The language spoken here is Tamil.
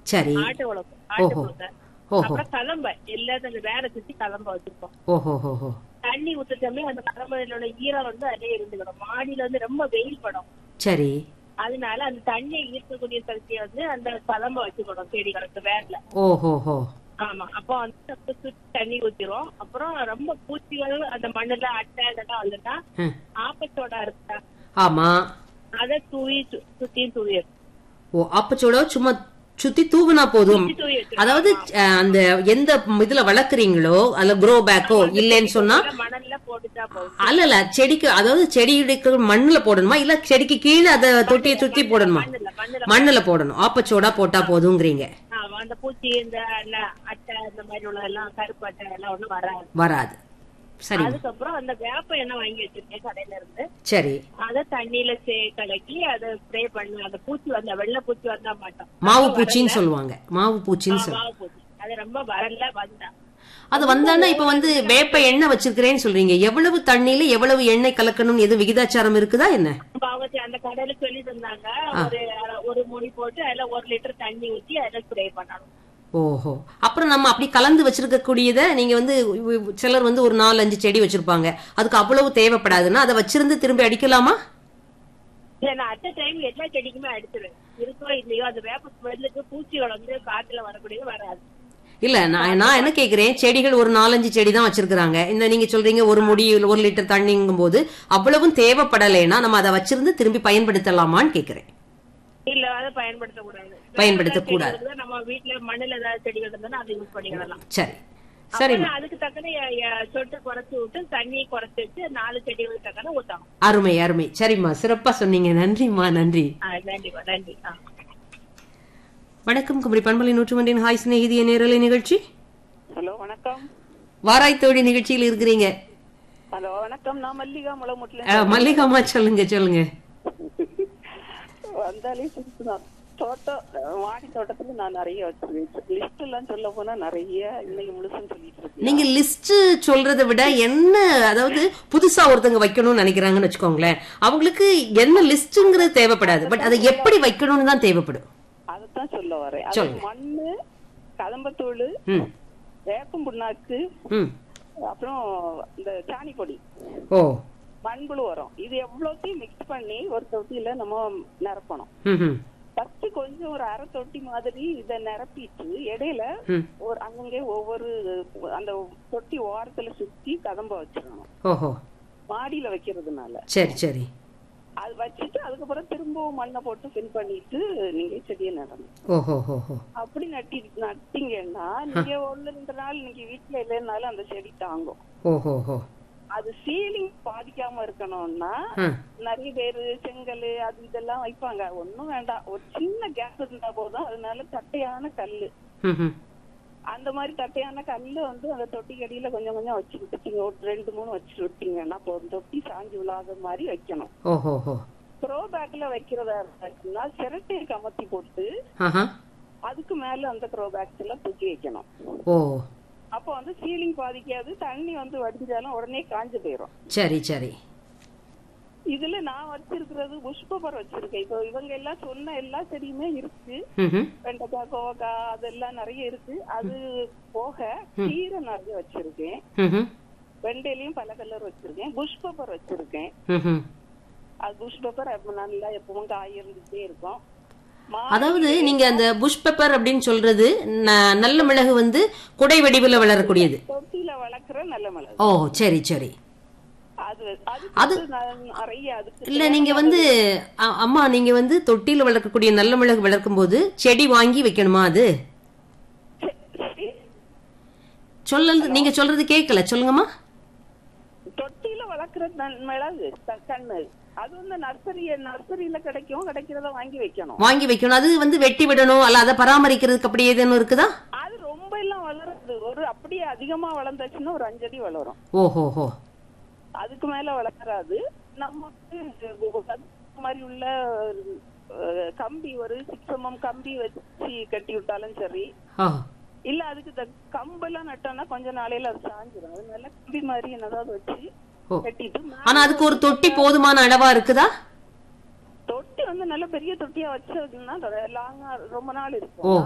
சரி ஆட்டு உழப்பு ஆட்டு ஓஹோ. புழுக்க ஓஹோ அப்புறம் கலம்ப எல்லாத்தையும் அந்த வேற சுத்தி கலம்ப வச்சிருப்போம் ஓஹோ ஓஹோ தண்ணி ஊத்துட்டோமே அந்த கலம்பையில உள்ள ஈரம் வந்து அதே இருந்துக்கணும் மாடியில வந்து ரொம்ப வெயில் படும் சரி அதனால அந்த தண்ணியை ஈர்க்கக்கூடிய சக்தியை வந்து அந்த கலம்ப வச்சுக்கணும் செடிகளுக்கு வேர்ல ஓஹோ ஹோ ஆமா அப்போ வந்து நம்ம சுத்தி தண்ணி ஊத்திரும் அப்புறம் ரொம்ப பூச்சிகள் அந்த மண்ணுல அட்டை இதெல்லாம் வந்துட்டா ம். ஆப்பச்சோடா இருக்கா ஆமா அதை தூவி சு- சுத்தியும் தூவி வச்சு- ஓ அப்பச்சோட சும்மா சுத்தி தூவுனா போதும் சுத்தி தூவி வச்சிருக்கோம். அதாவது அஹ், அந்த எந்த இதுல வளர்க்குறீங்களோ அதுல க்ரோ பேக்கோ இல்லைன்னு சொன்னா மணல்ல போட்டுட்டா போதும் அல்ல இல்ல செடிக்கு அதாவது செடியுடைய மண்ணுல போடணுமா இல்ல செடிக்கு கீழே அத தொட்டியை சுத்தி போடணுமா மண்ணுல மண்ணுல மண்ணுல போடணும் ஆப்பச்சோடா போட்டா போதுங்கிறீங்க ஆமா, அந்த பூச்சி இந்த ந- அட்டை இந்த மாதிரி உள்ள எல்லாம் கருப்பு அட்டை எல்லாம் ஒண்ணும் வராது வராது சரி அதுக்கப்புறம் அந்த வேப்ப எண்ணெய் வாங்கி வச்சிருக்கேன் கடையில இருந்து சரி அத தண்ணியில சே கலக்கி அதை ஸ்ப்ரே பண்ணு அந்த பூச்சி வந்தா வெள்ளை பூச்சி வந்தா மாட்டோம் மாவு பூச்சின்னு சொல்லுவாங்க மாவு பூச்சின்னு சொல்லுவாங்க மாவு பூச்சி அது ரொம்ப வரல வந்தா அது வந்தானா இப்ப வந்து வேப்ப எண்ணெய் வச்சிருக்கிறேன்னு சொல்றீங்க எவ்வளவு தண்ணியில எவ்வளவு எண்ணெய் கலக்கணும் எது விகிதாச்சாரம் இருக்குதா என்ன அப்ப அவங்க சே- அந்த கடையில சொல்லி தந்தாங்க ஒரு ஒரு முடி போட்டு அதுல ஒரு லிட்டர் தண்ணி ஊத்தி அதுல ஸ்ப்ரே பண்ணணும் ஓஹோ அப்புறம் நம்ம அப்படி கலந்து வச்சிருக்க கூடியத நீங்க வந்து உ- உ- சிலர் வந்து ஒரு நாலு அஞ்சு செடி வச்சிருப்பாங்க அதுக்கு அவ்வளவு தேவைப்படாதுன்னா அதை வச்சிருந்து திரும்பி அடிக்கலாமா இல்ல நான் அட் டைம் எல்லா செடிக்குமே அடிச்சிருவேன் இருக்கோ இல்லையோ அந்த வேப்ப ஸ்மெல்லுக்கு பூச்சிகள் வந்து காத்துல வரக்கூடியது வராது இல்ல நான் நான் என்ன கேக்குறேன் செடிகள் ஒரு நாலஞ்சு செடி தான் வச்சிருக்காங்க இந்த நீங்க சொல்றீங்க ஒரு முடி ஒரு லிட்டர் தண்ணிங்கும் போது அவ்வளவும் தேவைப்படலைன்னா நம்ம அதை வச்சிருந்து திரும்பி பயன்படுத்தலாமான்னு கேக்குறேன் இல்ல அதை பயன்படுத்தக்கூடாது பயன்படுத்தக்கூடாது. வேற ஏதாவது நம்ம வீட்டுல மண்ணுல ஏதாவது செடிகள் இருந்தா அதை யூஸ் பண்ணிக்கலாம் சரி சரிம்மா அப்புறம் அதுக்கு தக்கன எ- எ- சொட்டு குறைச்சு விட்டு தண்ணியை குறைச்சு வச்சு நாலு செடிகளுக்கு தக்கன ஊத்தணும் அருமை அருமை சரிம்மா சிறப்பா சொன்னீங்க நன்றிம்மா நன்றி ஆ, நன்றிப்பா நன்றி ஆ. வணக்கம் குமரி பண்பலை நூற்றுமன்றின் ஹாய் சிநேகிதிய நேரலை நிகழ்ச்சி ஹலோ வணக்கம் வாராய் தோழி நிகழ்ச்சியில் இருக்கிறீங்க ஹலோ வணக்கம் நான் மல்லிகா முளமுட்டில அஹ், மல்லிகாம்மா சொல்லுங்க சொல்லுங்க வந்தாலே சிரிச்சுதான் தோட்டம் அஹ், மாடி தோட்டத்துல நான் நிறைய வச்சிருக்கேன் லிஸ்ட் எல்லாம் சொல்ல போனா நிறைய இன்னைக்கு முழுசும் சொல்லிட்டு இருக்கேன் நீங்க லிஸ்ட் சொல்றதை விட என்ன அதாவது புதுசா ஒருத்தங்க வைக்கணும்னு நினைக்கிறாங்கன்னு வச்சுக்கோங்களேன் அவங்களுக்கு என்ன லிஸ்ட்ங்கிறது தேவைப்படாது பட் அதை எப்படி வைக்கணும்னு தான் தேவைப்படும் அதைத்தான் சொல்ல வரேன் அது சொல்லுங்க. மண்ணு கதம்பத்தூள் ம் வேப்பம் புண்ணாக்கு ம் அப்புறம் இந்த சாணி பொடி ஓ மண்புழு உரம் இது எவ்வளோத்தையும் மிக்ஸ் பண்ணி ஒரு தொட்டியில நம்ம நிரப்பணும் ம் ம் ஃபர்ஸ்ட் கொஞ்சம் ஒரு அரை தொட்டி மாதிரி இத நிரப்பிட்டு இடையில ம் ஒரு அங்கங்கே ஒவ்வொரு அந்த தொட்டி ஓரத்துல சுத்தி கதம்ப வச்சிடணும் ஓஹோ மாடியில வைக்கிறதுனால சரி சரி அது வச்சுட்டு அதுக்கப்புறம் திரும்பவும் மண்ணை போட்டு ஃபில் பண்ணிட்டு நீங்க செடியை நடணும் ஓஹோ ஹோ ஹோ அப்படி நட்டி நட்டீங்கன்னா நீங்க ஒண்ணு ரெண்டு நாள் நீங்க வீட்டுல இல்லைன்னாலும் அந்த செடி தாங்கும் ஓஹோ ஹோ அது சீலிங் பாதிக்காம இருக்கணும்னா ஆ நிறைய பேரு செங்கல் அது இதெல்லாம் வைப்பாங்க ஒண்ணும் வேண்டாம் ஒரு சின்ன கேப் இருந்தா போதும் அதனால தட்டையான கல்லு ம் ம் அந்த மாதிரி தட்டையான கல்லு வந்து அந்த தொட்டி கடியில கொஞ்சம் கொஞ்சம் வச்சு விட்டுட்டீங்க ஒரு ரெண்டு மூணு வச்சு விட்டீங்கன்னா போதும் தொட்டி சாஞ்சு விழாத மாதிரி வைக்கணும் ஓஹோ ஹோ ப்ரோ பேக்ல வைக்கிறதா இருந்துச்சுன்னா சிரட்டையை கமத்தி போட்டு ஆஹா அதுக்கு மேல அந்த க்ரோ பேக்ஸ் எல்லாம் தூக்கி வைக்கணும் ஓ அப்போ வந்து சீலிங் பாதிக்காது தண்ணி வந்து வடிஞ்சாலும் உடனே காஞ்சு போயிடும் சரி சரி இதுல நான் வச்சிருக்கிறது புஷ்பபர் வச்சிருக்கேன் இப்போ இவங்க எல்லாம் சொன்ன எல்லா செடியுமே இருக்கு ம் ம் வெண்டைக்காய் கோவக்காய் அதெல்லாம் நிறைய இருக்கு அது போக கீரை நிறைய வச்சிருக்கேன் ம் ம் வெண்டையிலயும் பல கலர் வச்சிருக்கேன் புஷ் பேப்பர் வச்சிருக்கேன் ம் ம் அது புஷ் பேப்பர் நல்லா எப்பவும் காய் இருந்துட்டே இருக்கும் மா- அதாவது நீங்க அந்த புஷ் பெப்பர் அப்படின்னு சொல்றது ந- நல்ல மிளகு வந்து குடை வடிவில் வளரக்கூடியது தொட்டியில வளர்க்குற நல்ல மிளகு ஓ சரி சரி அது அது அது- வந்து நான் நிறைய அதுக்கு இல்ல நீங்க வந்து அ- அம்மா நீங்க வந்து தொட்டியில வளர்க்கக்கூடிய நல்ல மிளகு வளர்க்கும் போது செடி வாங்கி வைக்கணுமா அது சரி, சொல்ல நீங்க சொல்றது கேட்கல சொல்லுங்கம்மா தொட்டியில வளர்க்குற நன்- மிளகு த- கண்ணு அது வந்து நர்சரி நர்சரியில கிடைக்கும் கிடைக்கிறத வாங்கி வைக்கணும் வாங்கி வைக்கணும் அது வந்து வெட்டி விடணும் அல்ல அதை பராமரிக்கிறதுக்கு அப்படி ஏதேனும் இருக்குதா அது ரொம்ப எல்லாம் வளராது ஒரு அப்படியே அதிகமா வளர்ந்துச்சுன்னா ஒரு அஞ்சடி வளரும் ஓஹோ ஹோ அதுக்கு மேல வளராது நம்ம வந்து அது மாதிரி உள்ள அஹ், கம்பி ஒரு சிக்ஸ் எம்எம் கம்பி வச்சு கட்டி விட்டாலும் சரி ஓ இல்ல அதுக்கு இந்த கம்பெல்லாம் நட்டோம்னா கொஞ்ச நாளையில அது சாஞ்சிரும் அதனால கம்பி மாதிரி என்னதாவது வச்சு ஓ. கட்டிட்டு மேல ஆனா அதுக்கு ஒரு தொட்டி போதுமான அளவா இருக்குதா தொட்டி வந்து நல்ல பெரிய தொட்டியா வச்சதுன்னா லாங்கா ரொம்ப நாள் இருக்கும் ஓ